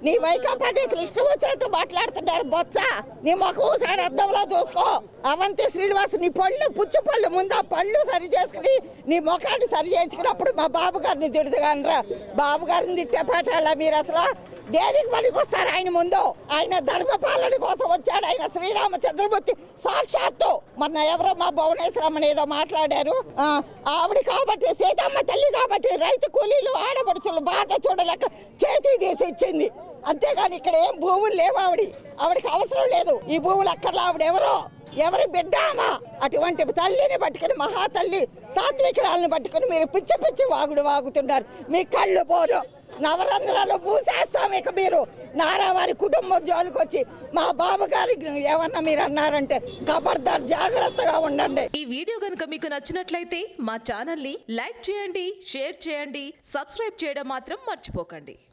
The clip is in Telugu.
నీ వైకాపా నీకు ఇష్టం వచ్చినట్టు మాట్లాడుతున్నారు బొత్స నీ ముఖం ఒకసారి అద్దంలో చూసుకో అవంతి శ్రీనివాస్ నీ పళ్ళు పుచ్చు పళ్ళు ముందు ఆ పళ్ళు సరి చేసుకుని నీ ముఖాన్ని సరి చేయించుకున్నప్పుడు మా బాబు గారిని తిడుతుగానరా బాబు గారిని తిట్టే పాటాలా మీరు అసలు దేనికి పనికి వస్తారు ఆయన ముందు ఆయన ధర్మపాలన కోసం వచ్చాడు ఆయన శ్రీరామచంద్రమూర్తి సాక్షాత్తు మొన్న ఎవరో మా భువనేశ్వరమ్మని ఏదో మాట్లాడారు ఆ, ఆవిడ కాబట్టి సీతమ్మ తల్లి కాబట్టి రైతు కూలీలు ఆడపడుచులు బాధ చూడలేక చేతి తీసి ఇచ్చింది అంతేగాని ఇక్కడ ఏం భూములు లేవు ఆవిడ ఆవిడకి అవసరం లేదు ఈ భూములు అక్కర్లా ఆవిడ ఎవరో ఎవరి బిడ్డామా అటువంటి తల్లిని పట్టుకుని మహాతల్లి సాత్వికరాలను పట్టుకుని మీరు పిచ్చి పిచ్చి వాగుడు వాగుతున్నారు మీ కళ్ళు పోరు నవరంధ్రాలు మూసేస్తాం ఇక మీరు నారావారి కుటుంబం జోలికి వచ్చి మా బాబు గారి ఏమన్నా మీరు అన్నారంటే ఖబర్దార్ జాగ్రత్తగా ఉండండి ఈ వీడియో గనుక మీకు నచ్చినట్లయితే మా ఛానల్ని లైక్ చేయండి షేర్ చేయండి సబ్స్క్రైబ్ చేయడం మాత్రం మర్చిపోకండి